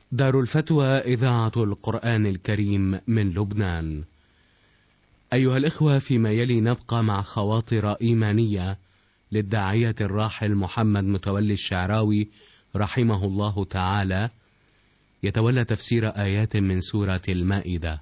دار الفتوى إذاعة القرآن الكريم من لبنان. أيها الإخوة فيما يلي نبقى مع خواطر إيمانية للداعية الراحل محمد متولي الشعراوي رحمه الله تعالى يتولى تفسير آيات من سورة المائدة.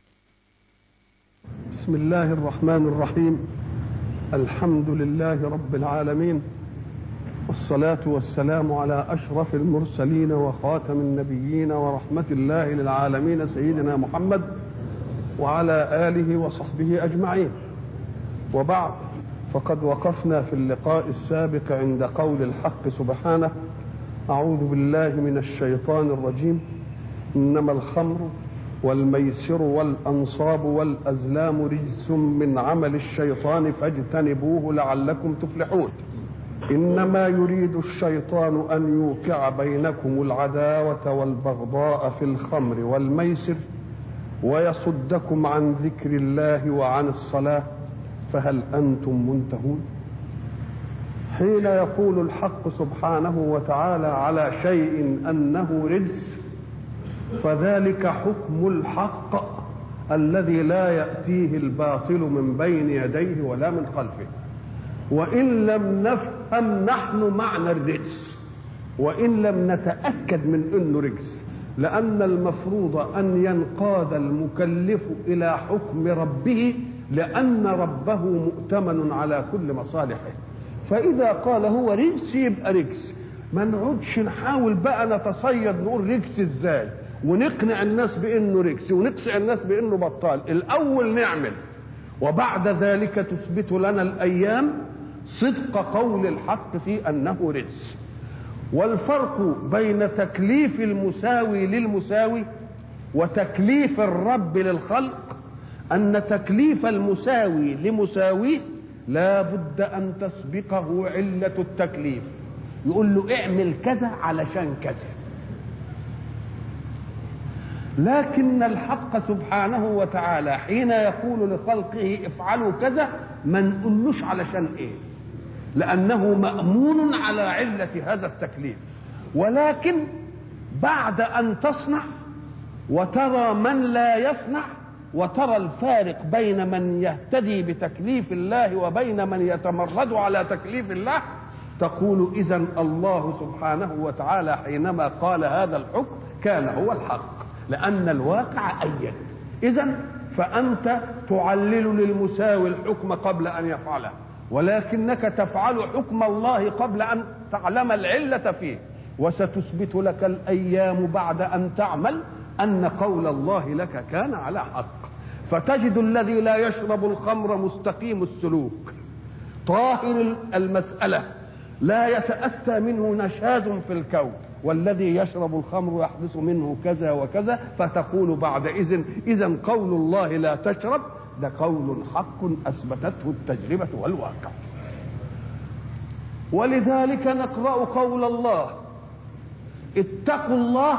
بسم الله الرحمن الرحيم الحمد لله رب العالمين والصلاة والسلام على أشرف المرسلين وخاتم النبيين ورحمة الله للعالمين سيدنا محمد وعلى آله وصحبه أجمعين وبعد فقد وقفنا في اللقاء السابق عند قول الحق سبحانه أعوذ بالله من الشيطان الرجيم إنما الخمر والميسر والأنصاب والأزلام رجس من عمل الشيطان فاجتنبوه لعلكم تفلحون إنما يريد الشيطان أن يوقع بينكم العداوة والبغضاء في الخمر والميسر ويصدكم عن ذكر الله وعن الصلاة فهل أنتم منتهون حين يقول الحق سبحانه وتعالى على شيء أنه رجس فذلك حكم الحق الذي لا يأتيه الباطل من بين يديه ولا من خلفه وإن لم نفهم نحن معنى الرجس وإن لم نتأكد من أنه رجس لأن المفروض أن ينقاد المكلف إلى حكم ربه لأن ربه مؤتمن على كل مصالحه فإذا قال هو رجس يبقى رجس ما نقعدش نحاول بقى نتصيد نقول رجس ازاي ونقنع الناس بانه رجس ونقنع الناس بانه بطال الاول نعمل وبعد ذلك تثبت لنا الايام صدق قول الحق في انه رجس والفرق بين تكليف المساوي للمساوي وتكليف الرب للخلق ان تكليف المساوي لمساويه لا بد ان تسبقه عله التكليف يقول له اعمل كذا علشان كذا لكن الحق سبحانه وتعالى حين يقول لخلقه افعلوا كذا ما نقولوش علشان ايه لانه مامون على عله هذا التكليف ولكن بعد ان تصنع وترى من لا يصنع وترى الفارق بين من يهتدي بتكليف الله وبين من يتمرد على تكليف الله تقول اذا الله سبحانه وتعالى حينما قال هذا الحكم كان هو الحق لأن الواقع أيد إذا فأنت تعلل للمساوي الحكم قبل أن يفعله ولكنك تفعل حكم الله قبل أن تعلم العلة فيه وستثبت لك الأيام بعد أن تعمل أن قول الله لك كان على حق فتجد الذي لا يشرب الخمر مستقيم السلوك طاهر المسألة لا يتأتى منه نشاز في الكون والذي يشرب الخمر يحدث منه كذا وكذا فتقول بعد إذن إذا قول الله لا تشرب ده قول حق أثبتته التجربة والواقع ولذلك نقرأ قول الله اتقوا الله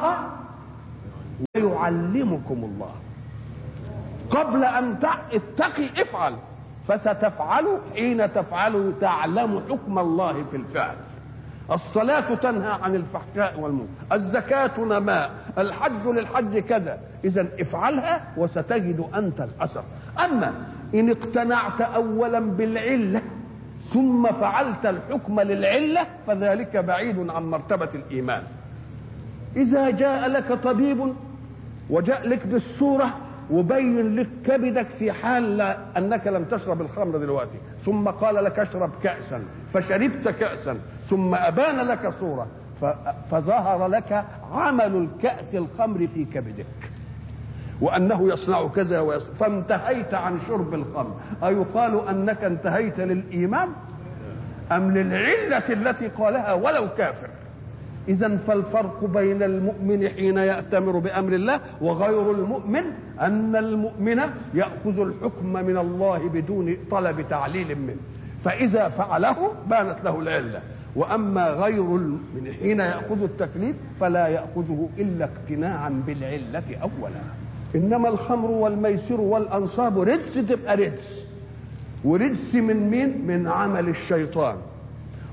ويعلمكم الله قبل أن اتقي افعل فستفعل حين تفعل تعلم حكم الله في الفعل الصلاة تنهى عن الفحشاء والمنكر الزكاة نماء الحج للحج كذا إذا افعلها وستجد أنت الأثر أما إن اقتنعت أولا بالعلة ثم فعلت الحكم للعلة فذلك بعيد عن مرتبة الإيمان إذا جاء لك طبيب وجاء لك بالصورة وبين لك كبدك في حال انك لم تشرب الخمر دلوقتي ثم قال لك اشرب كاسا فشربت كاسا ثم ابان لك صوره فظهر لك عمل الكاس الخمر في كبدك وانه يصنع كذا ويصنع فانتهيت عن شرب الخمر ايقال انك انتهيت للايمان ام للعله التي قالها ولو كافر إذا فالفرق بين المؤمن حين يأتمر بأمر الله وغير المؤمن أن المؤمن يأخذ الحكم من الله بدون طلب تعليل منه فإذا فعله بانت له العلة وأما غير المؤمن حين يأخذ التكليف فلا يأخذه إلا اقتناعا بالعلة أولا إنما الخمر والميسر والأنصاب رجس تبقى رجس ورجس من مين؟ من عمل الشيطان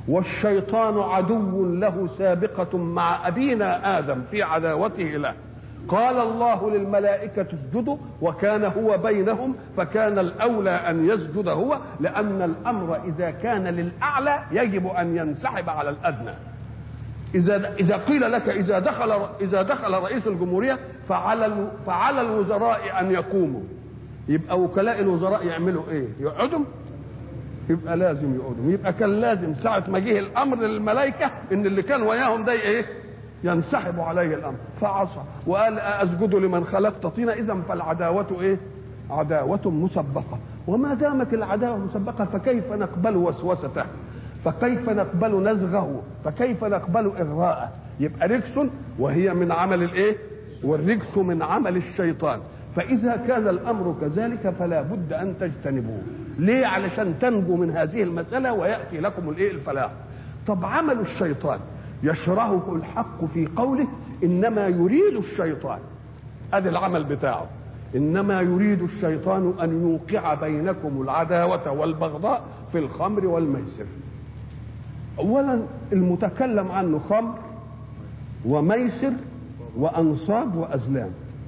والشيطان عدو له سابقة مع أبينا آدم في عداوته له قال الله للملائكة اسجدوا وكان هو بينهم فكان الأولى أن يسجد هو لأن الأمر إذا كان للأعلى يجب أن ينسحب على الأدنى إذا إذا قيل لك إذا دخل إذا دخل رئيس الجمهورية فعلى فعلى الوزراء أن يقوموا يبقى وكلاء الوزراء يعملوا إيه؟ يقعدوا يبقى لازم يقعدوا يبقى كان لازم ساعة ما جه الأمر للملائكة إن اللي كان وياهم ده إيه؟ ينسحب عليه الامر فعصى وقال اسجد لمن خلقت طينا اذا فالعداوه ايه عداوه مسبقه وما دامت العداوه مسبقه فكيف نقبل وسوسته فكيف نقبل نزغه فكيف نقبل اغراءه يبقى رجس وهي من عمل الايه والرجس من عمل الشيطان فاذا كان الامر كذلك فلا بد ان تجتنبوه ليه علشان تنجو من هذه المساله وياتي لكم الايه الفلاح طب عمل الشيطان يشرحه الحق في قوله انما يريد الشيطان ادي العمل بتاعه انما يريد الشيطان ان يوقع بينكم العداوه والبغضاء في الخمر والميسر اولا المتكلم عنه خمر وميسر وانصاب وازلام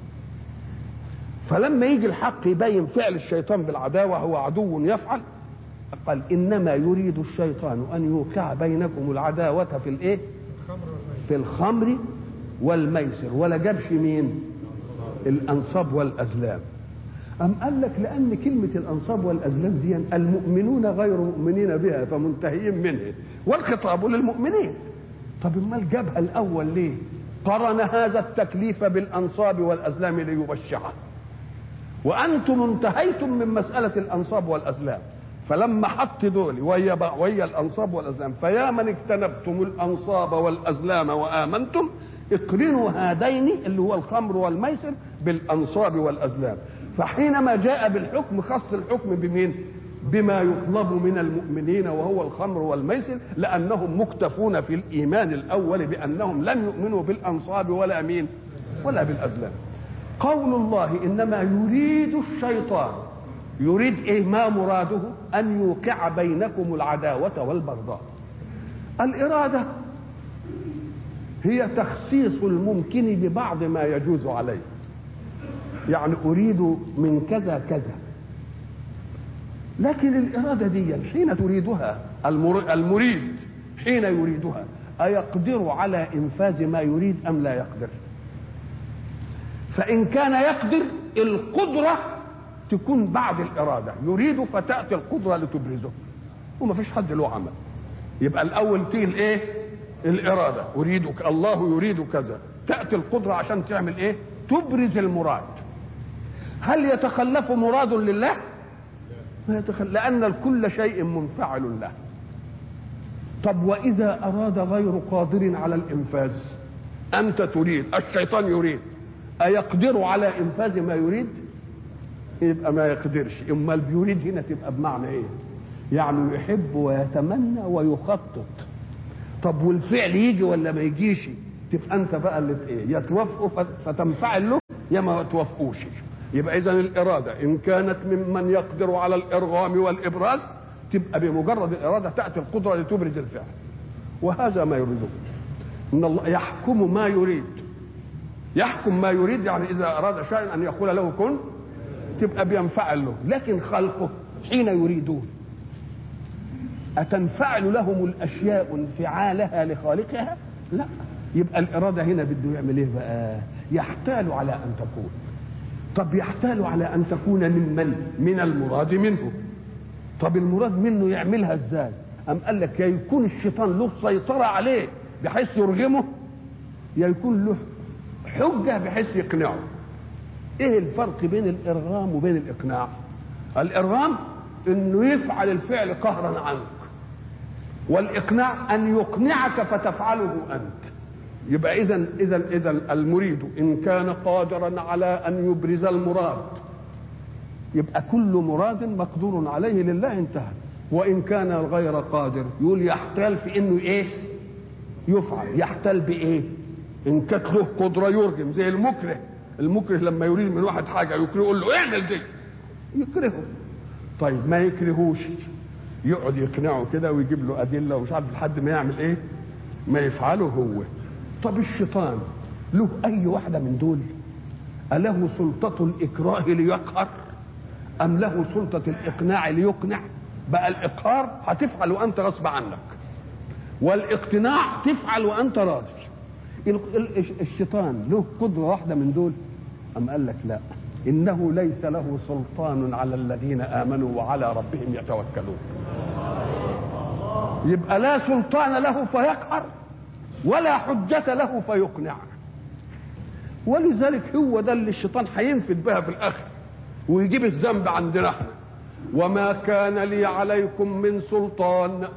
فلما يجي الحق يبين فعل الشيطان بالعداوه هو عدو يفعل قال انما يريد الشيطان ان يوقع بينكم العداوه في الايه في الخمر والميسر ولا جابش مين الانصاب والازلام أم قال لك لأن كلمة الأنصاب والأزلام دي المؤمنون غير مؤمنين بها فمنتهيين منها والخطاب للمؤمنين طب امال جابها الأول ليه؟ قرن هذا التكليف بالأنصاب والأزلام ليبشعه وأنتم انتهيتم من مسألة الأنصاب والأزلام فلما حط دول ويا ويا الانصاب والازلام فيا من اجتنبتم الانصاب والازلام وامنتم اقرنوا هذين اللي هو الخمر والميسر بالانصاب والازلام فحينما جاء بالحكم خص الحكم بمين بما يطلب من المؤمنين وهو الخمر والميسر لانهم مكتفون في الايمان الاول بانهم لم يؤمنوا بالانصاب ولا مين ولا بالازلام قول الله انما يريد الشيطان يريد ايه ما مراده ان يوقع بينكم العداوه والبغضاء الاراده هي تخصيص الممكن ببعض ما يجوز عليه يعني اريد من كذا كذا لكن الاراده دي حين تريدها المريد حين يريدها ايقدر على انفاذ ما يريد ام لا يقدر فان كان يقدر القدره تكون بعد الإرادة يريد فتأتي القدرة لتبرزه وما فيش حد له عمل يبقى الأول تيجي الإيه الإرادة أريدك الله يريد كذا تأتي القدرة عشان تعمل إيه تبرز المراد هل يتخلف مراد لله ما يتخلف لأن الكل شيء منفعل له طب وإذا أراد غير قادر على الإنفاذ أنت تريد الشيطان يريد أيقدر على إنفاذ ما يريد يبقى ما يقدرش امال بيريد هنا تبقى بمعنى ايه يعني يحب ويتمنى ويخطط طب والفعل يجي ولا ما يجيش تبقى انت بقى اللي ايه يا توافقه فتنفعل له يا ما توافقوش يبقى اذا الاراده ان كانت ممن يقدر على الارغام والابراز تبقى بمجرد الاراده تاتي القدره لتبرز الفعل وهذا ما يريده ان الله يحكم ما يريد يحكم ما يريد يعني اذا اراد شيئا ان يقول له كن تبقى بينفعل له لكن خلقه حين يريدون أتنفعل لهم الأشياء انفعالها لخالقها لا يبقى الإرادة هنا بده يعمل إيه بقى يحتال على أن تكون طب يحتال على أن تكون ممن من المراد منه طب المراد منه يعملها ازاي أم قال لك يا يكون الشيطان له سيطرة عليه بحيث يرغمه يا يكون له حجة بحيث يقنعه ايه الفرق بين الارغام وبين الاقناع الارغام انه يفعل الفعل قهرا عنك والاقناع ان يقنعك فتفعله انت يبقى اذا اذا اذا المريد ان كان قادرا على ان يبرز المراد يبقى كل مراد مقدور عليه لله انتهى وان كان غير قادر يقول يحتال في انه ايه يفعل يحتال بايه ان كانت له قدره يرجم زي المكره المكره لما يريد من واحد حاجه يكره يقول له اعمل دي يكرهه طيب ما يكرهوش يقعد يقنعه كده ويجيب له ادله ومش عارف لحد ما يعمل ايه ما يفعله هو طب الشيطان له اي واحده من دول أله سلطة الإكراه ليقهر أم له سلطة الإقناع ليقنع بقى الإقهار هتفعل وأنت غصب عنك والاقتناع تفعل وأنت راضي الشيطان له قدرة واحدة من دول أم قال لك لا إنه ليس له سلطان على الذين آمنوا وعلى ربهم يتوكلون يبقى لا سلطان له فيقهر ولا حجة له فيقنع ولذلك هو ده اللي الشيطان هينفد بها في الآخر ويجيب الذنب عندنا احنا وما كان لي عليكم من سلطان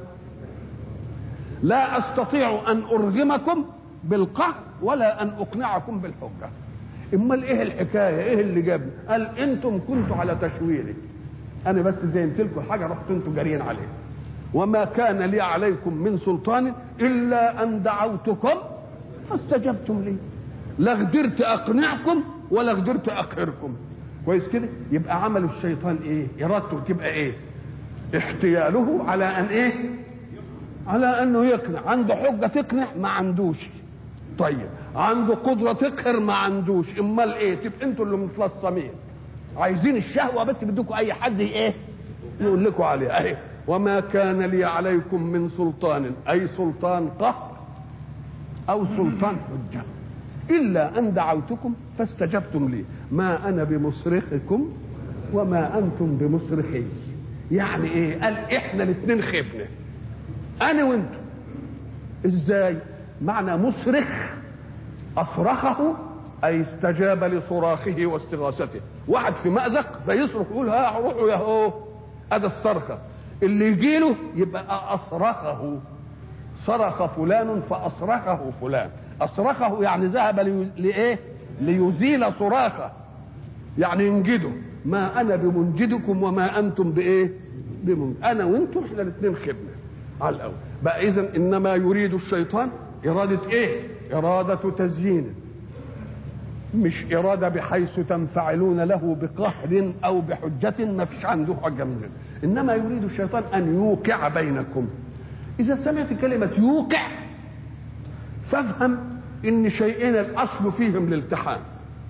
لا استطيع ان ارغمكم بالقهر ولا ان اقنعكم بالحجه امال ايه الحكايه ايه اللي جابني قال انتم كنتوا على تشويري انا بس زينت لكم حاجه رحتوا انتوا جاريين عليها وما كان لي عليكم من سلطان الا ان دعوتكم فاستجبتم لي لا قدرت اقنعكم ولا قدرت اقهركم كويس كده يبقى عمل الشيطان ايه ارادته تبقى ايه احتياله على ان ايه على انه يقنع عنده حجه تقنع ما عندوش طيب عنده قدره تقهر ما عندوش امال ايه تبقى انتوا اللي متلصمين عايزين الشهوه بس بدكم اي حد ايه يقول لكم عليها اهي وما كان لي عليكم من سلطان اي سلطان قهر او سلطان حجه الا ان دعوتكم فاستجبتم لي ما انا بمصرخكم وما انتم بمصرخي يعني ايه قال احنا الاثنين خبنا انا وانتم ازاي معنى مصرخ اصرخه اي استجاب لصراخه واستغاثته واحد في مأزق فيصرخ يقول ها روحوا يا هو هذا الصرخه اللي يجي له يبقى اصرخه صرخ فلان فاصرخه فلان اصرخه يعني ذهب لايه ليزيل صراخه يعني ينجده ما انا بمنجدكم وما انتم بايه بمنجد. انا وانتم احنا الاثنين خدمه على الاول بقى اذا انما يريد الشيطان اراده ايه اراده تزيين مش اراده بحيث تنفعلون له بقهر او بحجه ما فيش عنده حجه من ذلك انما يريد الشيطان ان يوقع بينكم اذا سمعت كلمه يوقع فافهم ان شيئين الاصل فيهم الالتحام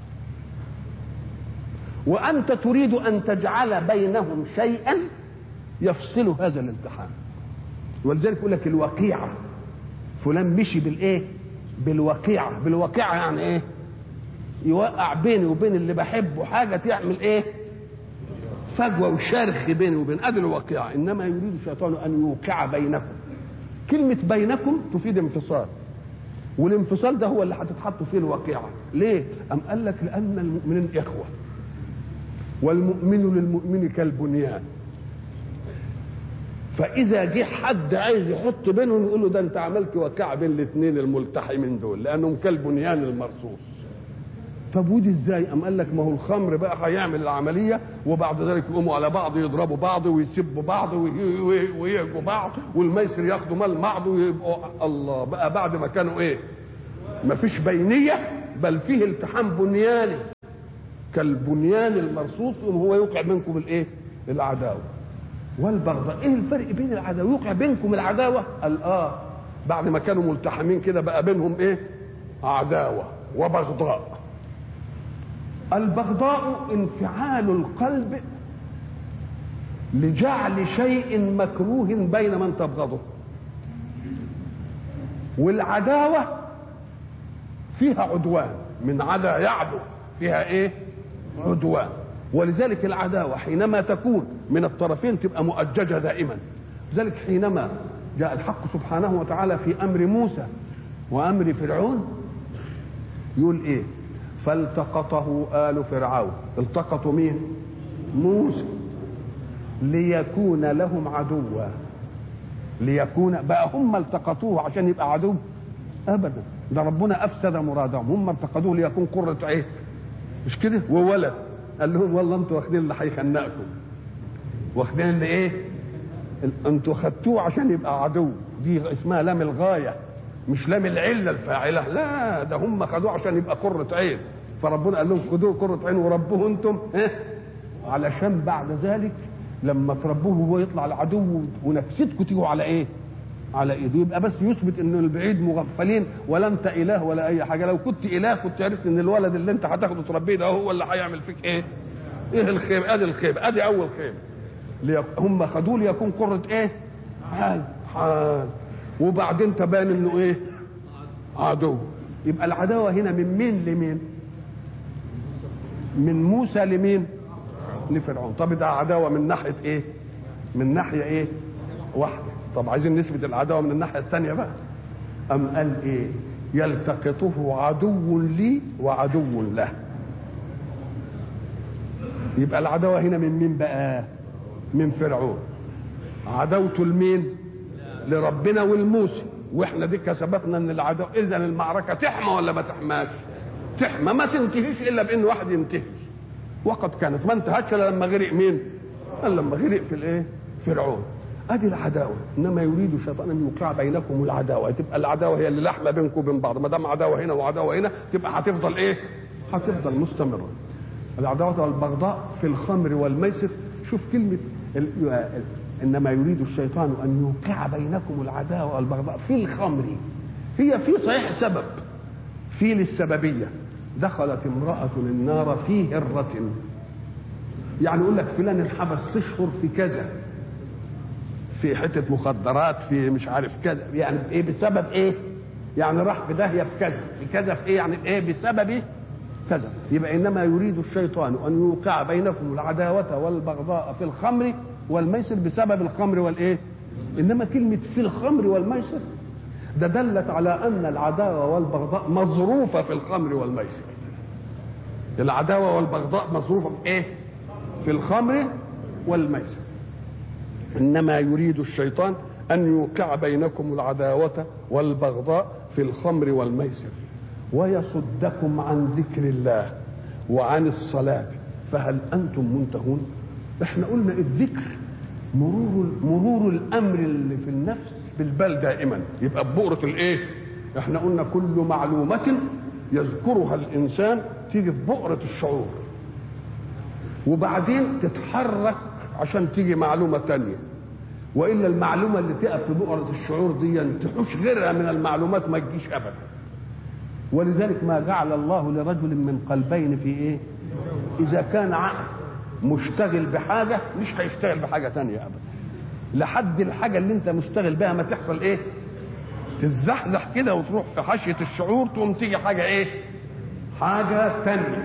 وانت تريد ان تجعل بينهم شيئا يفصل هذا الالتحام ولذلك يقول لك الوقيعه فلان مشي بالايه بالوقيعه بالوقيعه يعني ايه يوقع بيني وبين اللي بحبه حاجه تعمل ايه فجوه وشرخ بيني وبين ادي الوقيعه انما يريد الشيطان ان يوقع بينكم كلمه بينكم تفيد انفصال والانفصال ده هو اللي هتتحط فيه الواقعة ليه أم قال لك لأن المؤمنين إخوة والمؤمن للمؤمن كالبنيان فإذا جه حد عايز يحط بينهم يقول له ده أنت عملت وقعة بين الاثنين الملتحمين دول لأنهم كالبنيان المرصوص طب ودي ازاي؟ أم قال لك ما هو الخمر بقى هيعمل العملية وبعد ذلك يقوموا على بعض يضربوا بعض ويسبوا بعض ويهجوا بعض والميسر ياخدوا مال بعض ويبقوا الله بقى بعد ما كانوا ايه؟ ما فيش بينية بل فيه التحام بنياني كالبنيان المرصوص وهو يوقع منكم الايه؟ العداوة والبغضاء ايه الفرق بين العداوة يوقع بينكم العداوة قال اه بعد ما كانوا ملتحمين كده بقى بينهم ايه عداوة وبغضاء البغضاء انفعال القلب لجعل شيء مكروه بين من تبغضه والعداوة فيها عدوان من عدا يعدو فيها ايه عدوان ولذلك العداوة حينما تكون من الطرفين تبقى مؤججة دائما لذلك حينما جاء الحق سبحانه وتعالى في أمر موسى وأمر فرعون يقول ايه فالتقطه آل فرعون التقطوا مين موسى ليكون لهم عدوا ليكون بقى هم التقطوه عشان يبقى عدو ابدا ده ربنا افسد مرادهم هم التقطوه ليكون قرة عين مش كده وولد قال لهم والله انتوا واخدين اللي هيخنقكم واخدين اللي ايه انتوا خدتوه عشان يبقى عدو دي اسمها لام الغايه مش لام العله الفاعله لا ده هم خدوه عشان يبقى قرة عين فربنا قال لهم خدوه قرة عين وربوه انتم ها علشان بعد ذلك لما تربوه وهو يطلع العدو ونفسيتكم تيجوا على ايه؟ على ايده يبقى بس يثبت ان البعيد مغفلين ولا انت اله ولا اي حاجه لو كنت اله كنت عرفت ان الولد اللي انت هتاخده تربيه ده هو اللي هيعمل فيك ايه ايه الخيبه ادي الخيبه ادي اول خيبه ليك هم خدوه ليكون قرة ايه حال حال وبعدين تبان انه ايه عدو يبقى العداوة هنا من مين لمين من موسى لمين لفرعون طب ده عداوة من ناحية ايه من ناحية ايه واحدة طب عايزين نثبت العداوة من الناحية الثانية بقى أم قال ايه يلتقطه عدو لي وعدو له يبقى العداوة هنا من مين بقى من فرعون عداوته لمين لربنا والموسى واحنا دي سبقنا ان العداوة اذا المعركة تحمى ولا ما تحماش تحمى ما تنتهيش الا بان واحد ينتهي وقد كانت ما انتهتش الا لما غرق مين قال لما غرق في الايه فرعون ادي العداوه انما يريد الشيطان ان يوقع بينكم العداوه تبقى العداوه هي اللي لحمه بينكم وبين بعض ما دام عداوه هنا وعداوه هنا تبقى هتفضل ايه هتفضل مستمره العداوه والبغضاء في الخمر والميسر شوف كلمه ال... انما يريد الشيطان ان يوقع بينكم العداوه والبغضاء في الخمر هي في صحيح سبب في للسببيه دخلت امراه النار في هره يعني يقول لك فلان انحبس تشهر في كذا في حته مخدرات في مش عارف كذا يعني ايه بسبب ايه يعني راح في داهيه في كذا في كذا في ايه يعني ايه بسبب كذا يبقى انما يريد الشيطان ان يوقع بينكم العداوه والبغضاء في الخمر والميسر بسبب الخمر والايه انما كلمه في الخمر والميسر ده دلت على ان العداوه والبغضاء مظروفه في الخمر والميسر العداوه والبغضاء مظروفه في ايه في الخمر والميسر انما يريد الشيطان ان يوقع بينكم العداوه والبغضاء في الخمر والميسر ويصدكم عن ذكر الله وعن الصلاه فهل انتم منتهون احنا قلنا الذكر مرور مرور الامر اللي في النفس بالبال دائما يبقى ببؤره الايه احنا قلنا كل معلومه يذكرها الانسان تيجي في بؤره الشعور وبعدين تتحرك عشان تيجي معلومه تانية والا المعلومه اللي تقف في بؤره الشعور دي تحوش غيرها من المعلومات ما تجيش ابدا ولذلك ما جعل الله لرجل من قلبين في ايه اذا كان عقل مشتغل بحاجه مش هيشتغل بحاجه تانية ابدا لحد الحاجه اللي انت مشتغل بها ما تحصل ايه تزحزح كده وتروح في حاشيه الشعور تقوم تيجي حاجه ايه حاجه تانية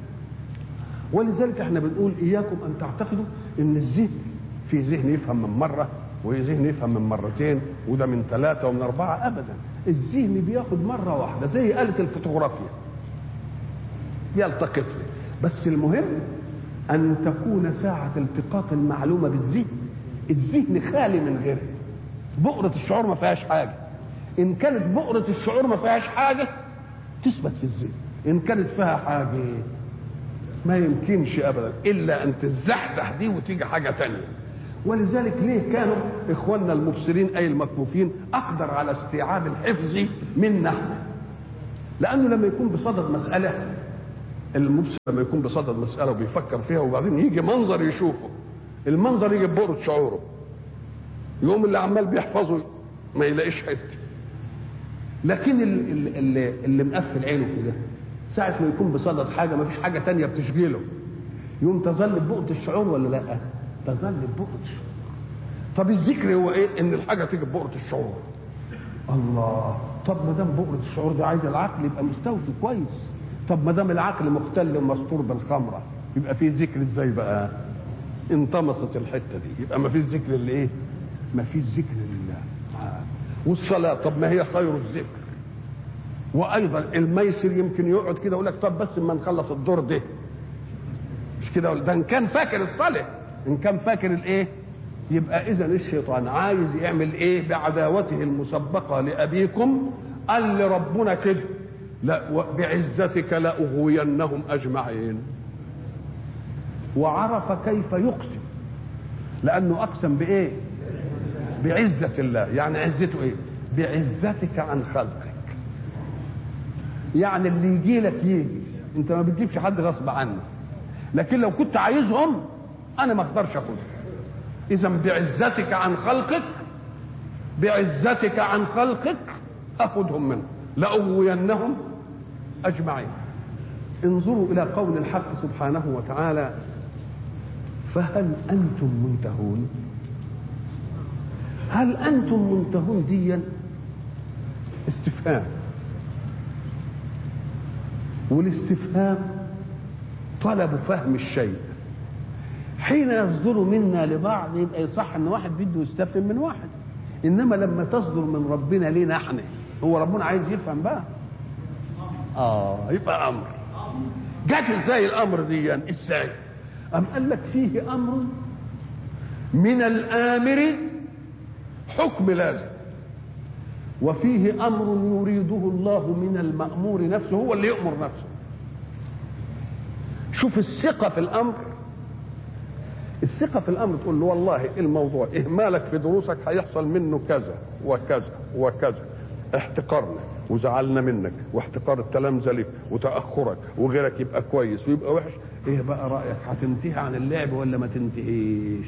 ولذلك احنا بنقول اياكم ان تعتقدوا ان الذهن في ذهن يفهم من مره وذهن يفهم من مرتين وده من ثلاثه ومن اربعه ابدا الذهن بياخد مره واحده زي آلة الفوتوغرافيا يلتقط بس المهم ان تكون ساعه التقاط المعلومه بالذهن الذهن خالي من غيره بؤرة الشعور ما فيهاش حاجة إن كانت بؤرة الشعور ما فيهاش حاجة تثبت في الذهن إن كانت فيها حاجة ما يمكنش أبدا إلا أن تزحزح دي وتيجي حاجة تانية ولذلك ليه كانوا إخواننا المبصرين أي المكفوفين أقدر على استيعاب الحفظ منا لأنه لما يكون بصدد مسألة المبصر لما يكون بصدد مسألة وبيفكر فيها وبعدين يجي منظر يشوفه المنظر يجي ببؤرة شعوره يقوم اللي عمال بيحفظه ما يلاقيش حته لكن اللي, اللي, اللي مقفل عينه كده ساعة ما يكون بصدد حاجة ما فيش حاجة تانية بتشغله يقوم تظل ببؤرة الشعور ولا لا؟ تظل ببؤرة الشعور طب الذكر هو ايه؟ ان الحاجة تيجي ببؤرة الشعور الله طب ما دام بؤرة الشعور دي عايز العقل يبقى مستوفي كويس طب ما دام العقل مختل ومستور بالخمرة يبقى فيه ذكر ازاي بقى؟ انطمست الحته دي يبقى ما فيش ذكر لايه؟ ما فيش ذكر لله آه. والصلاه طب ما هي خير الذكر وايضا الميسر يمكن يقعد كده يقول لك طب بس اما نخلص الدور ده مش كده ده ان كان فاكر الصلاه ان كان فاكر الايه؟ يبقى اذا الشيطان عايز يعمل ايه بعداوته المسبقه لابيكم قال لربنا كده لا بعزتك لاغوينهم اجمعين وعرف كيف يقسم لانه اقسم بايه بعزه الله يعني عزته ايه بعزتك عن خلقك يعني اللي يجي لك يجي انت ما بتجيبش حد غصب عنك لكن لو كنت عايزهم انا ما اقدرش اخدهم اذا بعزتك عن خلقك بعزتك عن خلقك أخذهم منهم لأغوينهم أجمعين انظروا إلى قول الحق سبحانه وتعالى فهل أنتم منتهون هل أنتم منتهون ديا استفهام والاستفهام طلب فهم الشيء حين يصدر منا لبعض يبقى يصح ان واحد بده يستفهم من واحد انما لما تصدر من ربنا لينا احنا هو ربنا عايز يفهم بقى اه يبقى امر جت ازاي الامر دي ازاي ام قال لك فيه امر من الامر حكم لازم وفيه امر يريده الله من المامور نفسه هو اللي يامر نفسه شوف الثقه في الامر الثقة في الأمر تقول له والله الموضوع إهمالك في دروسك هيحصل منه كذا وكذا وكذا احتقارنا وزعلنا منك واحتقار التلامذة لك وتأخرك وغيرك يبقى كويس ويبقى وحش ايه بقى رأيك هتنتهي عن اللعب ولا ما تنتهيش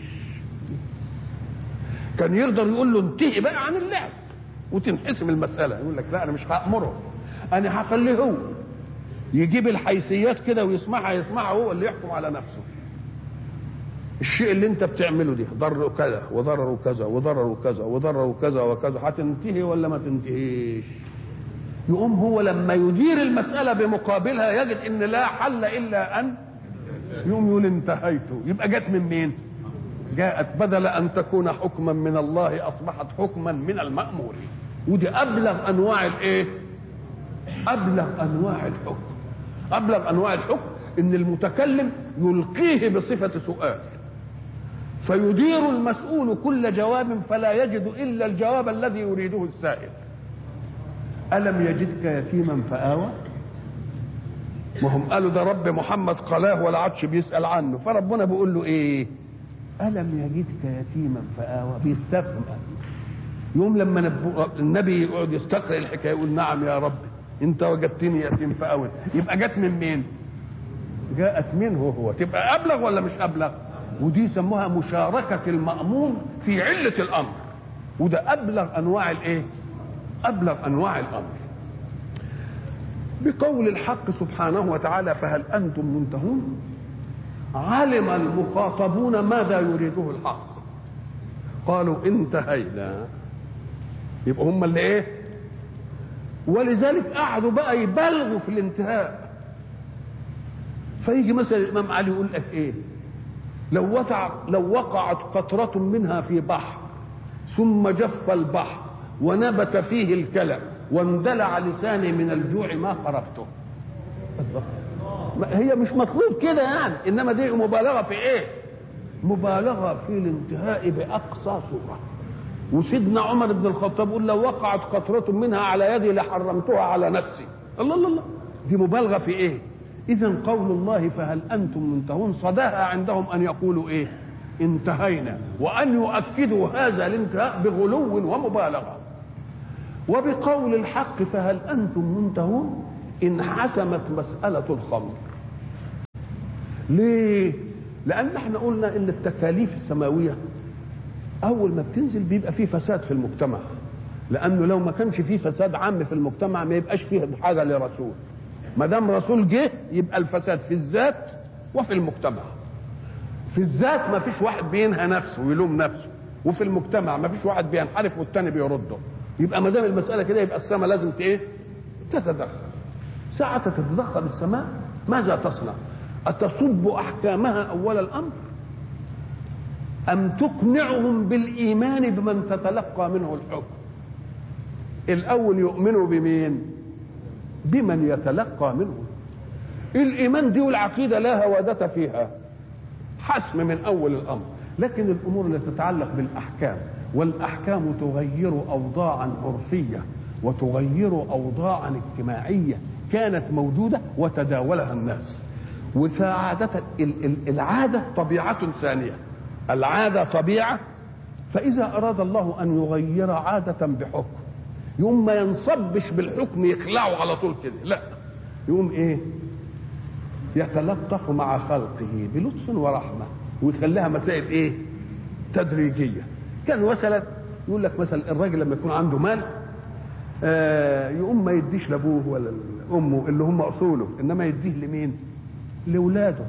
كان يقدر يقول له انتهي بقى عن اللعب وتنحسم المسألة يقول لك لا أنا مش هأمره أنا هخليه هو يجيب الحيثيات كده ويسمعها يسمعها هو اللي يحكم على نفسه الشيء اللي انت بتعمله دي ضر كذا وضرر كذا وضرر كذا وضرر كذا وكذا هتنتهي ولا ما تنتهيش يقوم هو لما يدير المسألة بمقابلها يجد ان لا حل الا ان يقوم يقول انتهيت يبقى جت من مين جاءت بدل ان تكون حكما من الله اصبحت حكما من المأمور ودي ابلغ انواع الايه ابلغ انواع الحكم ابلغ انواع الحكم ان المتكلم يلقيه بصفة سؤال فيدير المسؤول كل جواب فلا يجد الا الجواب الذي يريده السائل الم يجدك يتيما فاوى ما هم قالوا ده رب محمد قلاه ولا عادش بيسال عنه فربنا بيقول له ايه الم يجدك يتيما فاوى بيستفهم يوم لما نبو النبي يقعد يستقرأ الحكايه يقول نعم يا رب انت وجدتني يتيم فاوى يبقى جت من مين جاءت منه هو تبقى ابلغ ولا مش ابلغ ودي يسموها مشاركة المأمور في علة الأمر وده أبلغ أنواع الإيه؟ أبلغ أنواع الأمر بقول الحق سبحانه وتعالى فهل أنتم منتهون؟ علم المخاطبون ماذا يريده الحق قالوا انتهينا يبقى هم اللي ايه ولذلك قعدوا بقى يبالغوا في الانتهاء فيجي مثلا الامام علي يقول لك ايه لو وقع لو وقعت قطرة منها في بحر ثم جف البحر ونبت فيه الكلم واندلع لساني من الجوع ما قربته هي مش مطلوب كده يعني انما دي مبالغه في ايه مبالغه في الانتهاء باقصى صوره وسيدنا عمر بن الخطاب يقول لو وقعت قطرة منها على يدي لحرمتها على نفسي الله الله الله دي مبالغه في ايه اذا قول الله فهل انتم منتهون صداها عندهم ان يقولوا ايه انتهينا وان يؤكدوا هذا الانتهاء بغلو ومبالغه وبقول الحق فهل انتم منتهون انحسمت مساله الخمر ليه لان احنا قلنا ان التكاليف السماويه اول ما بتنزل بيبقى فيه فساد في المجتمع لانه لو ما كانش فيه فساد عام في المجتمع ما يبقاش فيه حاجه لرسول ما دام رسول جه يبقى الفساد في الذات وفي المجتمع في الذات ما فيش واحد بينهى نفسه ويلوم نفسه وفي المجتمع ما فيش واحد بينحرف والتاني بيرده يبقى ما دام المساله كده يبقى السماء لازم ايه تتدخل ساعة تتدخل السماء ماذا تصنع أتصب أحكامها أول الأمر أم تقنعهم بالإيمان بمن تتلقى منه الحكم الأول يؤمنوا بمين بمن يتلقى منه الإيمان دي والعقيدة لا هوادة فيها حسم من أول الأمر لكن الأمور التي تتعلق بالأحكام والأحكام تغير أوضاعا عرفية وتغير أوضاعا اجتماعية كانت موجودة وتداولها الناس وسعادة العادة طبيعة ثانية العادة طبيعة فإذا أراد الله أن يغير عادة بحكم يوم ما ينصبش بالحكم يخلعه على طول كده لا يقوم ايه يتلطف مع خلقه بلطف ورحمة ويخليها مسائل ايه تدريجية كان مثلا يقول لك مثلا الراجل لما يكون عنده مال آه يقوم ما يديش لابوه ولا لامه اللي هم اصوله انما يديه لمين؟ لاولاده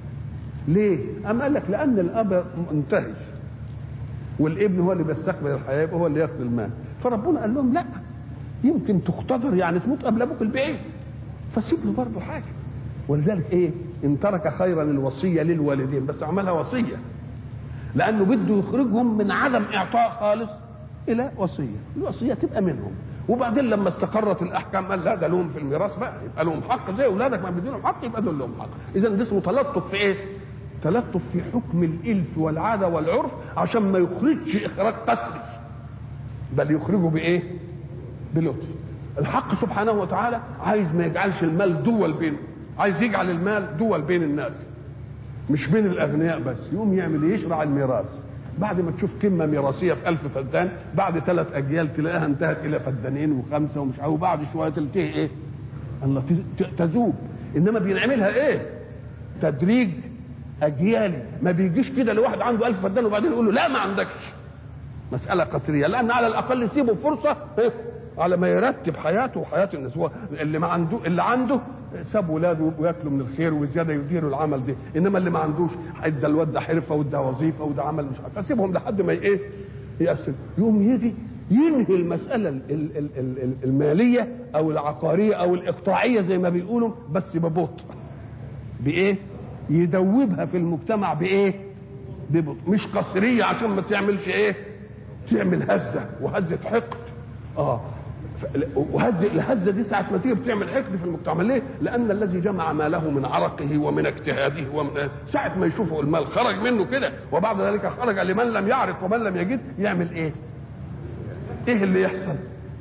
ليه؟ أم قال لك لأن الأب منتهي والابن هو اللي بيستقبل الحياة هو اللي ياخذ المال فربنا قال لهم لا يمكن تقتدر يعني تموت قبل أبوك البعيد فسيب له برضه حاجة ولذلك إيه؟ إن ترك خيرا الوصية للوالدين بس عملها وصية لأنه بده يخرجهم من عدم إعطاء خالص إلى وصية الوصية تبقى منهم وبعدين لما استقرت الاحكام قال لا ده لهم في الميراث بقى يبقى لهم حق زي اولادك ما بيدينهم حق يبقى دول لهم حق اذا ده اسمه تلطف في ايه؟ تلطف في حكم الالف والعاده والعرف عشان ما يخرجش اخراج قسري بل يخرجه بايه؟ بلطف الحق سبحانه وتعالى عايز ما يجعلش المال دول بينه عايز يجعل المال دول بين الناس مش بين الاغنياء بس يقوم يعمل ايه؟ يشرع الميراث بعد ما تشوف قمه ميراثيه في ألف فدان بعد ثلاث اجيال تلاقيها انتهت الى فدانين وخمسه ومش عارف وبعد شويه تنتهي ايه؟ الله تذوب انما بينعملها ايه؟ تدريج اجيالي ما بيجيش كده لواحد عنده ألف فدان وبعدين يقول له لا ما عندكش مساله قصريه لان على الاقل يسيبه فرصه إيه؟ على ما يرتب حياته وحياه الناس هو اللي ما عنده اللي عنده ساب ولاده وياكلوا من الخير وزياده يديروا العمل ده انما اللي ما عندوش ادى الواد ده حرفه وده وظيفه وده عمل مش عارف اسيبهم لحد ما ايه يقسم يقوم يجي ينهي المساله ال ال ال ال الماليه او العقاريه او الاقطاعيه زي ما بيقولوا بس ببطء بايه يدوبها في المجتمع بايه ببطء مش قصريه عشان ما تعملش ايه تعمل هزه وهزه حقد اه وهذه الهزه دي ساعه ما تيجي بتعمل حقد في المجتمع ليه؟ لان الذي جمع ماله من عرقه ومن اجتهاده ومن ساعه ما يشوفه المال خرج منه كده وبعد ذلك خرج لمن لم يعرف ومن لم يجد يعمل ايه؟ ايه اللي يحصل؟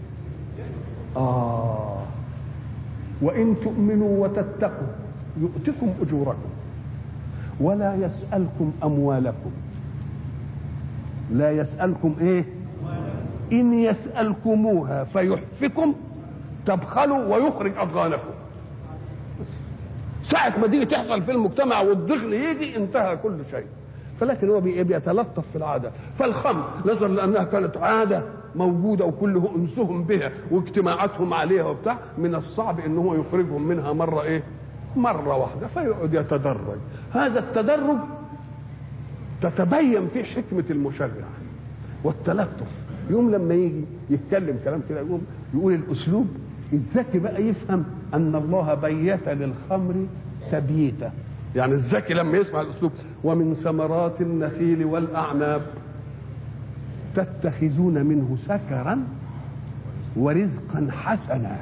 اه وان تؤمنوا وتتقوا يؤتكم اجوركم ولا يسالكم اموالكم لا يسالكم ايه؟ إن يسألكموها فيحفكم تبخلوا ويخرج أضغانكم ساعة ما تيجي تحصل في المجتمع والضغن يجي انتهى كل شيء فلكن هو بيتلطف في العادة فالخمر نظرا لأنها كانت عادة موجودة وكله أنسهم بها واجتماعاتهم عليها وبتاع من الصعب إن هو يخرجهم منها مرة إيه مرة واحدة فيقعد يتدرج هذا التدرج تتبين فيه حكمة المشرع والتلطف يوم لما يجي يتكلم كلام كده يقوم يقول الاسلوب الذكي بقى يفهم ان الله بيت للخمر تبييتا يعني الذكي لما يسمع الاسلوب ومن ثمرات النخيل والاعناب تتخذون منه سكرا ورزقا حسنا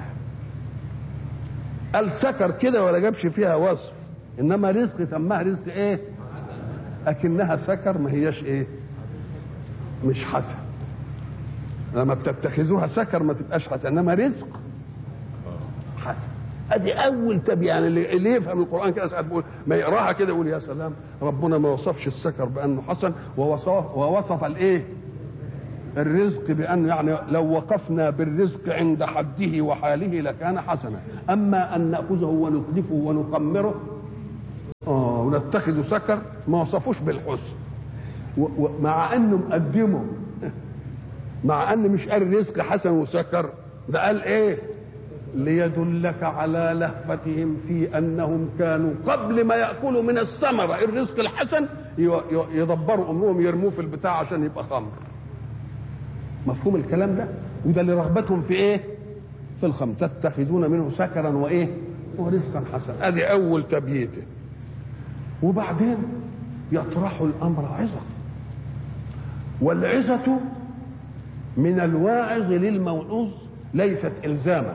قال سكر كده ولا جابش فيها وصف انما رزق سماها رزق ايه اكنها سكر ما هياش ايه مش حسن لما بتتخذوها سكر ما تبقاش حسن انما رزق حسن ادي اول تب يعني اللي يفهم القران كده ساعات بيقول ما يقراها كده يقول يا سلام ربنا ما وصفش السكر بانه حسن ووصف ووصف الايه الرزق بانه يعني لو وقفنا بالرزق عند حده وحاله لكان حسنا اما ان ناخذه ونتلفه ونخمره اه ونتخذ سكر ما وصفوش بالحسن ومع انه مقدمه مع ان مش قال رزق حسن وسكر ده قال ايه ليدلك على لهفتهم في انهم كانوا قبل ما ياكلوا من الثمره الرزق الحسن يدبروا امرهم يرموه في البتاع عشان يبقى خمر مفهوم الكلام ده وده لرغبتهم في ايه في الخمر تتخذون منه سكرا وايه ورزقا حسنا ادي اول تبييته وبعدين يطرح الامر عظه والعظه من الواعظ للموعوظ ليست الزاما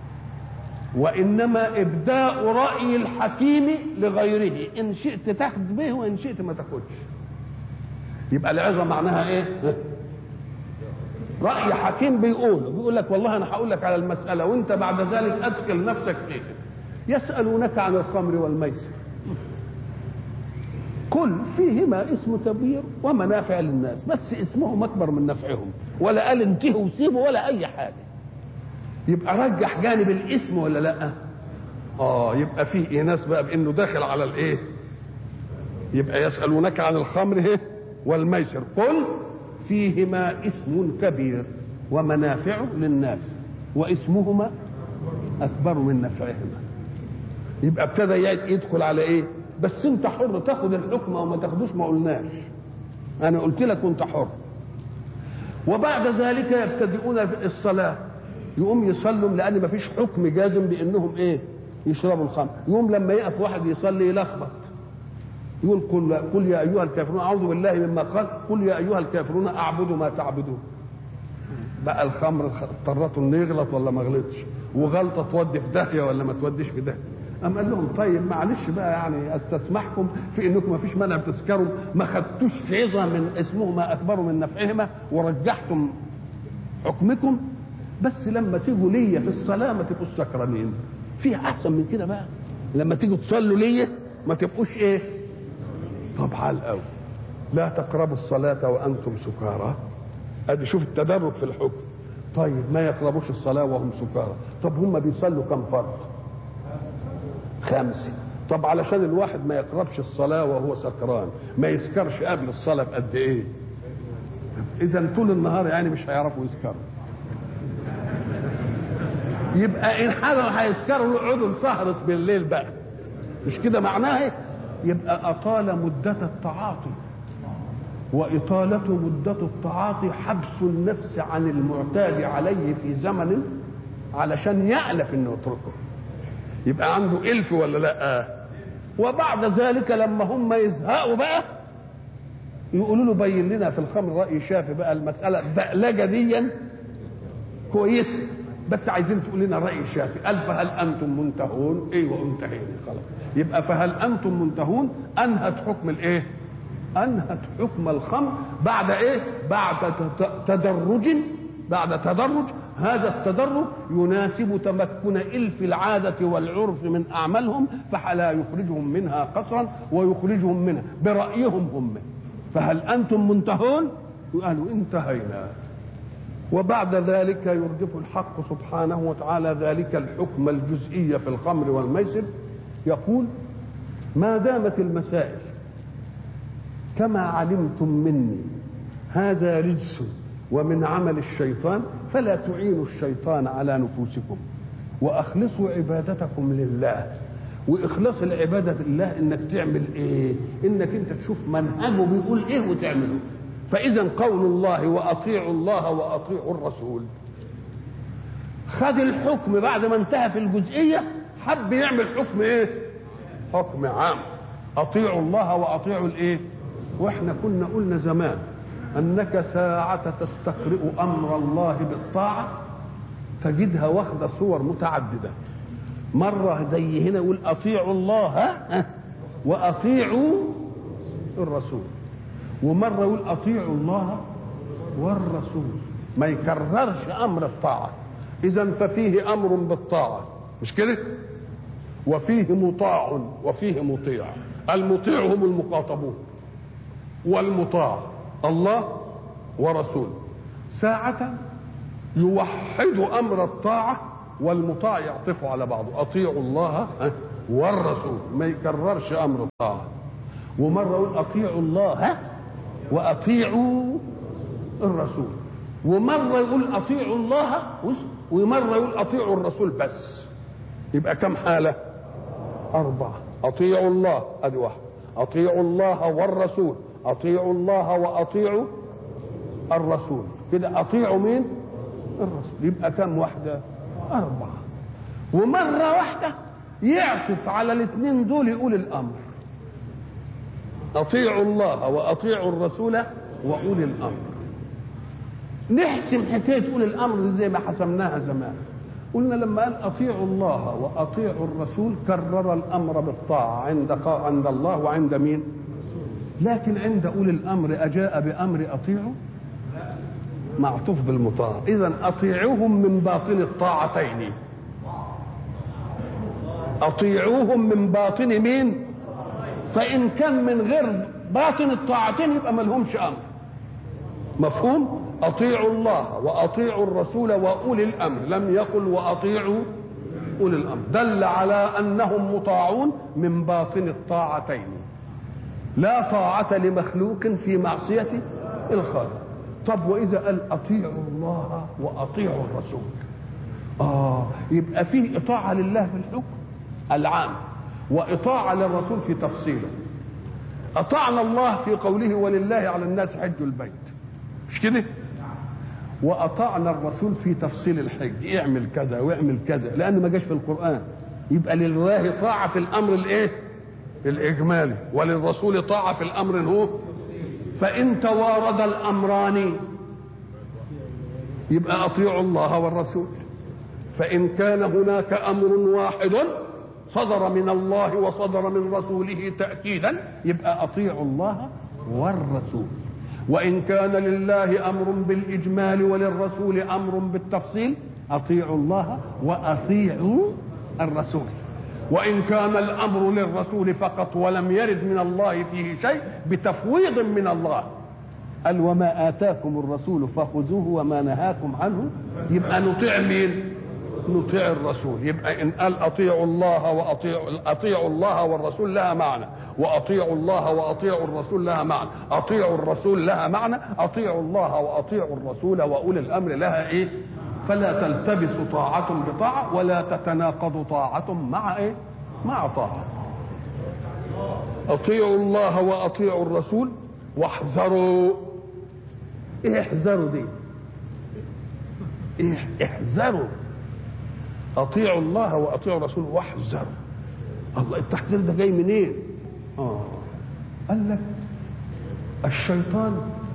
وانما ابداء راي الحكيم لغيره ان شئت تاخذ به وان شئت ما تاخذش يبقى العظه معناها ايه راي حكيم بيقول بيقول لك والله انا هقول لك على المساله وانت بعد ذلك ادخل نفسك فيه يسالونك عن الخمر والميسر قل فيهما اسم تبوير ومنافع للناس بس اسمهم اكبر من نفعهم ولا قال انتهوا وسيبوا ولا اي حاجه يبقى رجح جانب الاسم ولا لا اه يبقى في ايناس بقى بانه داخل على الايه يبقى يسالونك عن الخمر والميسر قل فيهما اسم كبير ومنافع للناس واسمهما اكبر من نفعهما يبقى ابتدى يدخل على ايه بس انت حر تاخد الحكم او ما تاخدوش ما قلناش انا قلت لك وانت حر وبعد ذلك يبتدئون الصلاه يقوم يصلوا لان ما فيش حكم جازم بانهم ايه يشربوا الخمر يقوم لما يقف واحد يصلي يلخبط يقول قل, قل يا ايها الكافرون اعوذ بالله مما قال قل يا ايها الكافرون اعبد ما تعبدون بقى الخمر اضطرته انه يغلط ولا ما غلطش وغلطه تودي في داهيه ولا ما توديش في داهيه أم قال لهم طيب معلش بقى يعني استسمحكم في انكم ما فيش مانع تسكروا ما خدتوش عظه من اسمهما اكبر من نفعهما ورجحتم حكمكم بس لما تيجوا ليا في الصلاه ما تبقوش سكرانين في احسن من كده بقى لما تيجوا تصلوا ليا ما تبقوش ايه طب على قوي لا تقربوا الصلاه وانتم سكارى ادي شوف التدرج في الحكم طيب ما يقربوش الصلاه وهم سكارى طب هم بيصلوا كم فرض خمسه طب علشان الواحد ما يقربش الصلاه وهو سكران ما يسكرش قبل الصلاه بقد ايه اذا طول النهار يعني مش هيعرفوا يسكروا يبقى ان حضروا هيسكروا يقعدوا سهرة بالليل بقى مش كده معناه ايه يبقى اطال مدة التعاطي وإطالة مدة التعاطي حبس النفس عن المعتاد عليه في زمن علشان يألف انه يتركه يبقى عنده ألف ولا لا وبعد ذلك لما هم يزهقوا بقى يقولوا له بين لنا في الخمر رأي شافي بقى المسألة بقلجة ديا كويسة بس عايزين تقول لنا رأي شافي قال فهل أنتم منتهون ايوه انتهينا خلاص يبقى فهل أنتم منتهون أنهت حكم الايه انهت حكم الخمر بعد ايه بعد تدرج بعد تدرج هذا التدرج يناسب تمكن الف العاده والعرف من اعمالهم فلا يخرجهم منها قصرا ويخرجهم منها برايهم هم فهل انتم منتهون قالوا انتهينا وبعد ذلك يردف الحق سبحانه وتعالى ذلك الحكم الجزئي في الخمر والميسر يقول ما دامت المسائل كما علمتم مني هذا رجس ومن عمل الشيطان فلا تعينوا الشيطان على نفوسكم واخلصوا عبادتكم لله واخلاص العباده لله انك تعمل ايه انك انت تشوف منهجه بيقول ايه وتعمله فاذا قول الله واطيعوا الله واطيعوا الرسول خد الحكم بعد ما انتهى في الجزئيه حب يعمل حكم ايه حكم عام اطيعوا الله واطيعوا الايه واحنا كنا قلنا زمان انك ساعة تستقرئ امر الله بالطاعة تجدها واخدة صور متعددة مرة زي هنا يقول اطيعوا الله واطيعوا الرسول ومرة يقول اطيعوا الله والرسول ما يكررش امر الطاعة اذا ففيه امر بالطاعة مش كده وفيه مطاع وفيه مطيع المطيع هم المخاطبون والمطاع الله ورسوله ساعة يوحد أمر الطاعة والمطاع يعطف على بعضه أطيعوا الله والرسول ما يكررش أمر الطاعة ومرة يقول أطيعوا الله وأطيعوا الرسول ومرة يقول أطيعوا الله ومرة يقول أطيعوا الرسول بس يبقى كم حالة أربعة أطيعوا الله أدي واحد أطيعوا الله والرسول اطيعوا الله واطيعوا الرسول كده اطيعوا مين الرسول يبقى كم واحده اربعه ومره واحده يعطف على الاثنين دول يقول الامر اطيعوا الله واطيعوا الرسول واولي الامر نحسم حكايه اولي الامر زي ما حسمناها زمان قلنا لما قال اطيعوا الله واطيعوا الرسول كرر الامر بالطاعه عند عند الله وعند مين لكن عند اولي الامر اجاء بامر اطيعوا معطوف بالمطاع اذا اطيعوهم من باطن الطاعتين اطيعوهم من باطن مين فان كان من غير باطن الطاعتين يبقى ما لهمش امر مفهوم اطيعوا الله واطيعوا الرسول واولي الامر لم يقل واطيعوا اولي الامر دل على انهم مطاعون من باطن الطاعتين لا طاعة لمخلوق في معصية الخالق طب واذا قال اطيعوا الله واطيعوا الرسول اه يبقى فيه اطاعه لله في الحكم العام واطاعه للرسول في تفصيله اطعنا الله في قوله ولله على الناس حج البيت مش كده واطعنا الرسول في تفصيل الحج اعمل كذا واعمل كذا لانه ما جاش في القران يبقى لله طاعه في الامر الايه الاجمالي وللرسول طاعه في الامر هو فان توارد الامران يبقى اطيعوا الله والرسول فان كان هناك امر واحد صدر من الله وصدر من رسوله تاكيدا يبقى اطيعوا الله والرسول وان كان لله امر بالاجمال وللرسول امر بالتفصيل اطيعوا الله واطيعوا الرسول وان كان الامر للرسول فقط ولم يرد من الله فيه شيء بتفويض من الله قال وما اتاكم الرسول فخذوه وما نهاكم عنه يبقى نطيع مين نطيع الرسول يبقى ان قال اطيعوا الله واطيعوا اطيعوا الله والرسول لها معنى واطيعوا الله واطيعوا الرسول لها معنى اطيعوا الرسول لها معنى اطيعوا الله واطيعوا الرسول واولي الامر لها ايه فلا تلتبس طاعة بطاعة ولا تتناقض طاعة مع ايه مع طاعة اطيعوا الله واطيعوا الرسول واحذروا ايه احذروا دي ايه احذروا اطيعوا الله واطيعوا الرسول واحذروا الله التحذير ده جاي منين إيه؟ اه قال لك الشيطان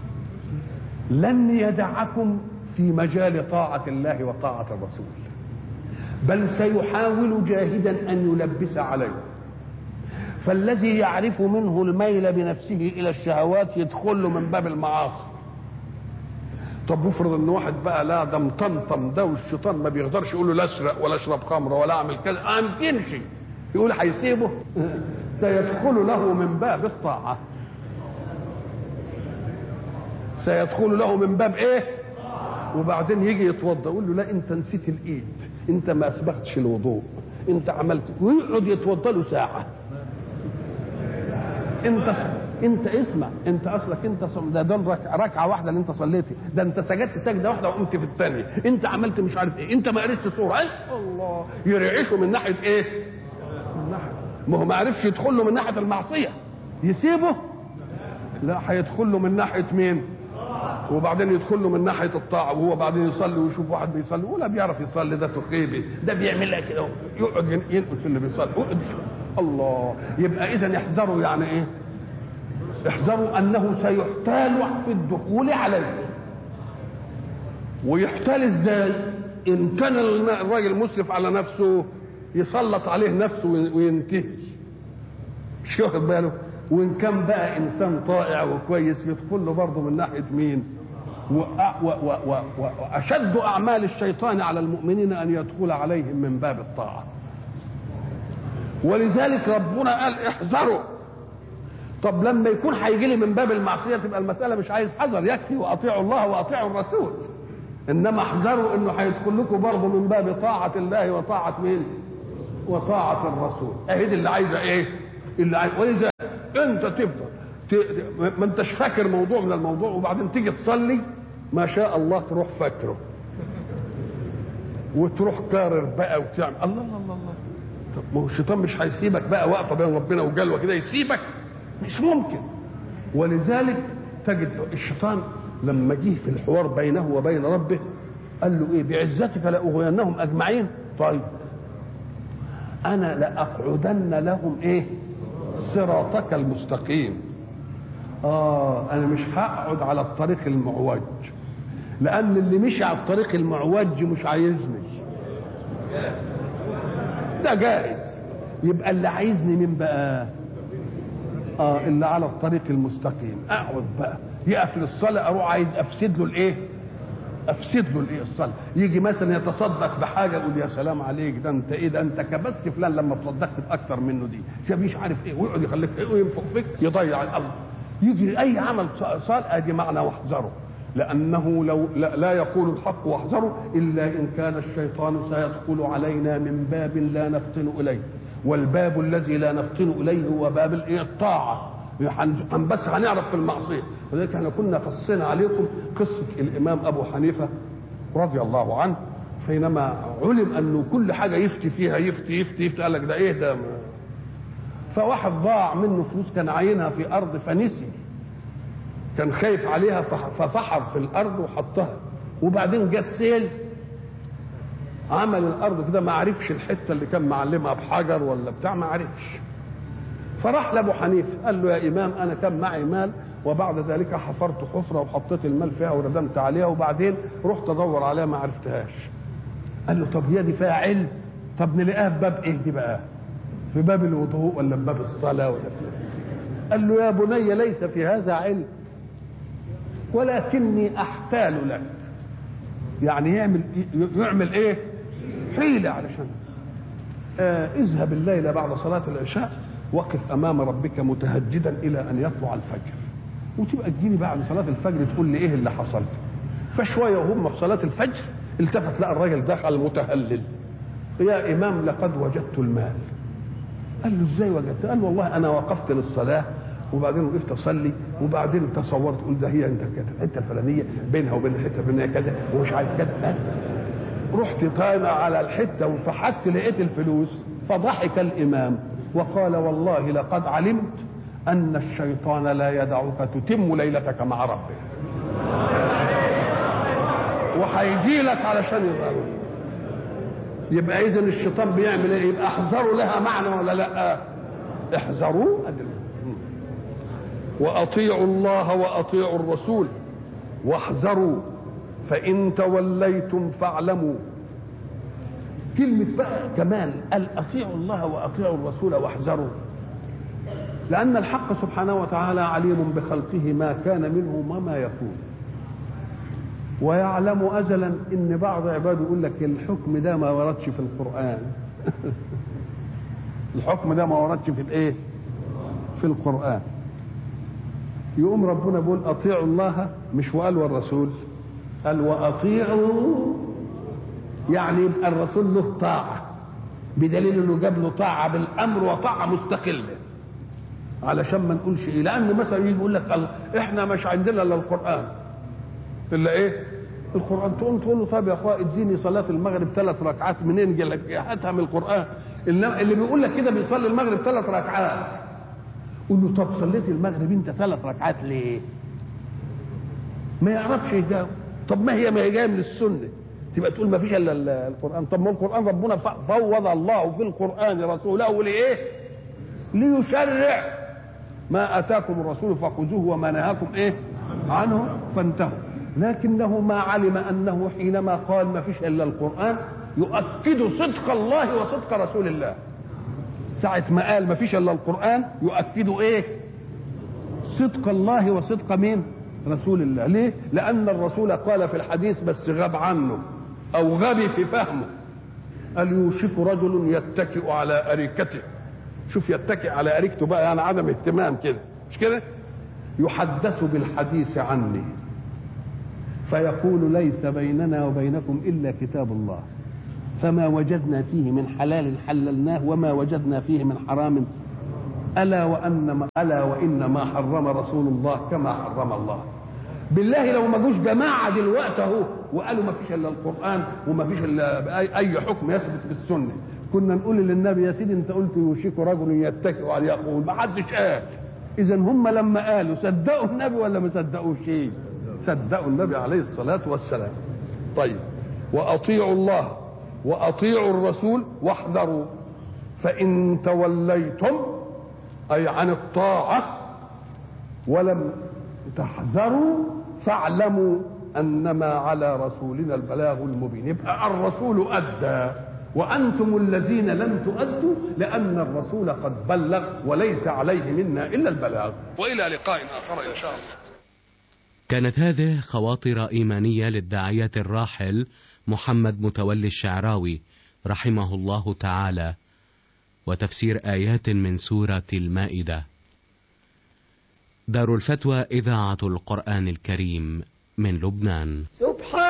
لن يدعكم في مجال طاعة الله وطاعة الرسول بل سيحاول جاهدا أن يلبس عليه فالذي يعرف منه الميل بنفسه إلى الشهوات يدخل له من باب المعاصي طب افرض ان واحد بقى لا ده مطمطم ده والشيطان ما بيقدرش يقول له لا اسرق ولا اشرب خمر ولا اعمل كذا قام تمشي يقول هيسيبه سيدخل له من باب الطاعه سيدخل له من باب ايه وبعدين يجي يتوضا يقول له لا انت نسيت الايد انت ما اسبغتش الوضوء انت عملت ويقعد يتوضا له ساعه انت انت اسمع انت اصلك انت صم... ده دول ركعه ركعه واحده اللي انت صليتي ده انت سجدت سجده واحده وقمت في الثانيه انت عملت مش عارف ايه انت ما قريتش سوره ايه الله يرعشه من ناحيه ايه من ناحيه ما هو ما عرفش يدخل له من ناحيه المعصيه يسيبه لا هيدخل له من ناحيه مين وبعدين يدخل له من ناحيه الطاعه وهو بعدين يصلي ويشوف واحد بيصلي ولا بيعرف يصلي ده تخيبي ده بيعمل لك كده يقعد ينقل في اللي بيصلي يقعد الله يبقى اذا يحذروا يعني ايه احذروا انه سيحتال في الدخول عليه ويحتال ازاي ان كان الراجل مسرف على نفسه يسلط عليه نفسه وينتهي مش واخد باله وان كان بقى انسان طائع وكويس يدخل له برضه من ناحيه مين واشد اعمال الشيطان على المؤمنين ان يدخل عليهم من باب الطاعه ولذلك ربنا قال احذروا طب لما يكون هيجي لي من باب المعصيه تبقى المساله مش عايز حذر يكفي واطيعوا الله واطيعوا الرسول انما احذروا انه هيدخل لكم برضه من باب طاعه الله وطاعه مين؟ وطاعه الرسول اهي دي اللي عايزه ايه؟ اللي عايز واذا انت تفضل ما انتش فاكر موضوع من الموضوع وبعدين تيجي تصلي ما شاء الله تروح فاكره وتروح كارر بقى وتعمل الله الله الله الله طب ما هو الشيطان مش هيسيبك بقى واقفه بين ربنا وجلوه كده يسيبك مش ممكن ولذلك تجد الشيطان لما جه في الحوار بينه وبين ربه قال له ايه بعزتك لاغوينهم اجمعين طيب انا لاقعدن لهم ايه صراطك المستقيم اه انا مش هقعد على الطريق المعوج لان اللي مشي على الطريق المعوج مش عايزني ده جائز يبقى اللي عايزني مين بقى اه اللي على الطريق المستقيم اقعد بقى يقفل الصلاه اروح عايز افسد له الايه افسد له الايه الصلاه يجي مثلا يتصدق بحاجه يقول يا سلام عليك ده انت ايه ده انت كبست فلان لما تصدقت باكتر منه دي شاف مش عارف ايه ويقعد يخليك ايه وينفخ فيك يضيع الامر يجي اي عمل صالح ادي معنى واحذره لانه لو لا, لا يقول الحق واحذروا الا ان كان الشيطان سيدخل علينا من باب لا نفطن اليه والباب الذي لا نفطن اليه هو باب الايه الطاعه بس هنعرف في المعصيه ولذلك احنا كنا قصينا عليكم قصة الإمام أبو حنيفة رضي الله عنه حينما علم أنه كل حاجة يفتي فيها يفتي يفتي يفتي قال لك ده إيه ده فواحد ضاع منه فلوس كان عاينها في أرض فنسي كان خايف عليها ففحر في الأرض وحطها وبعدين جه السيل عمل الارض كده ما عرفش الحته اللي كان معلمها بحجر ولا بتاع ما عرفش فراح لابو حنيفه قال له يا امام انا كان معي مال وبعد ذلك حفرت حفره وحطيت المال فيها وردمت عليها وبعدين رحت ادور عليها ما عرفتهاش قال له طب هي دي فيها علم طب نلاقيها في باب ايه دي بقى في باب الوضوء ولا في باب الصلاه ولا في قال له يا بني ليس في هذا علم ولكني احتال لك يعني يعمل يعمل ايه حيله علشان آه اذهب الليله بعد صلاه العشاء وقف امام ربك متهجدا الى ان يطلع الفجر وتبقى تجيني بعد صلاه الفجر تقول لي ايه اللي حصل فشويه وهم في صلاه الفجر التفت لقى الراجل دخل متهلل يا امام لقد وجدت المال قال له ازاي وجدت قال والله انا وقفت للصلاه وبعدين وقفت اصلي وبعدين تصورت قلت ده هي انت كده الحته الفلانيه بينها وبين الحته الفلانيه كذا ومش عارف كذا رحت طالع على الحته وفحت لقيت الفلوس فضحك الامام وقال والله لقد علمت ان الشيطان لا يدعك تتم ليلتك مع ربك وهيجي لك علشان يضرب يبقى اذا الشيطان بيعمل ايه يبقى احذروا لها معنى ولا لا احذروا واطيعوا الله واطيعوا الرسول واحذروا فان توليتم فاعلموا كلمة بقى كمان قال أطيعوا الله وأطيعوا الرسول واحذروا لأن الحق سبحانه وتعالى عليم بخلقه ما كان منه وما يكون ويعلم أزلا إن بعض عباده يقول لك الحكم ده ما وردش في القرآن الحكم ده ما وردش في الإيه؟ في القرآن يقوم ربنا بيقول أطيعوا الله مش وقال والرسول قال وأطيعوا يعني يبقى الرسول له طاعة بدليل انه جاب له طاعة بالامر وطاعة مستقلة علشان ما نقولش ايه لان مثلا يجي يقول لك احنا مش عندنا الا القرآن الا ايه القرآن تقوم تقول له طب يا اخويا اديني صلاة المغرب ثلاث ركعات منين جالك هاتها من القرآن اللي بيقول لك كده بيصلي المغرب ثلاث ركعات قول له طب صليت المغرب انت ثلاث ركعات ليه؟ ما يعرفش يجاوب طب ما هي ما هي جايه من السنه تبقى تقول ما فيش الا القران طب ما القران ربنا فوض الله في القران رسوله لايه ليشرع ما اتاكم الرسول فخذوه وما نهاكم ايه عنه فانتهوا لكنه ما علم انه حينما قال ما فيش الا القران يؤكد صدق الله وصدق رسول الله ساعة ما قال ما فيش الا القرآن يؤكد ايه؟ صدق الله وصدق مين؟ رسول الله، ليه؟ لأن الرسول قال في الحديث بس غاب عنه أو غبي في فهمه. قال يوشك رجل يتكئ على أريكته. شوف يتكئ على أريكته بقى يعني عدم اهتمام كده، مش كده؟ يحدث بالحديث عني فيقول ليس بيننا وبينكم إلا كتاب الله. فما وجدنا فيه من حلال حللناه وما وجدنا فيه من حرام ألا وأن ألا وإن ما حرم رسول الله كما حرم الله بالله لو ما جوش جماعة دلوقتي أهو وقالوا ما فيش إلا القرآن وما فيش إلا أي حكم يثبت في السنة كنا نقول للنبي يا سيدي أنت قلت يوشك رجل يتكئ على يقول ما حدش قال إذا هم لما قالوا صدقوا النبي ولا ما صدقوش شيء صدقوا النبي عليه الصلاة والسلام طيب وأطيعوا الله واطيعوا الرسول واحذروا فان توليتم اي عن الطاعه ولم تحذروا فاعلموا انما على رسولنا البلاغ المبين يبقى الرسول ادى وانتم الذين لم تؤدوا لان الرسول قد بلغ وليس عليه منا الا البلاغ والى لقاء اخر ان شاء الله كانت هذه خواطر ايمانيه للداعيه الراحل محمد متولي الشعراوي رحمه الله تعالى وتفسير ايات من سوره المائده دار الفتوى اذاعه القران الكريم من لبنان سبحان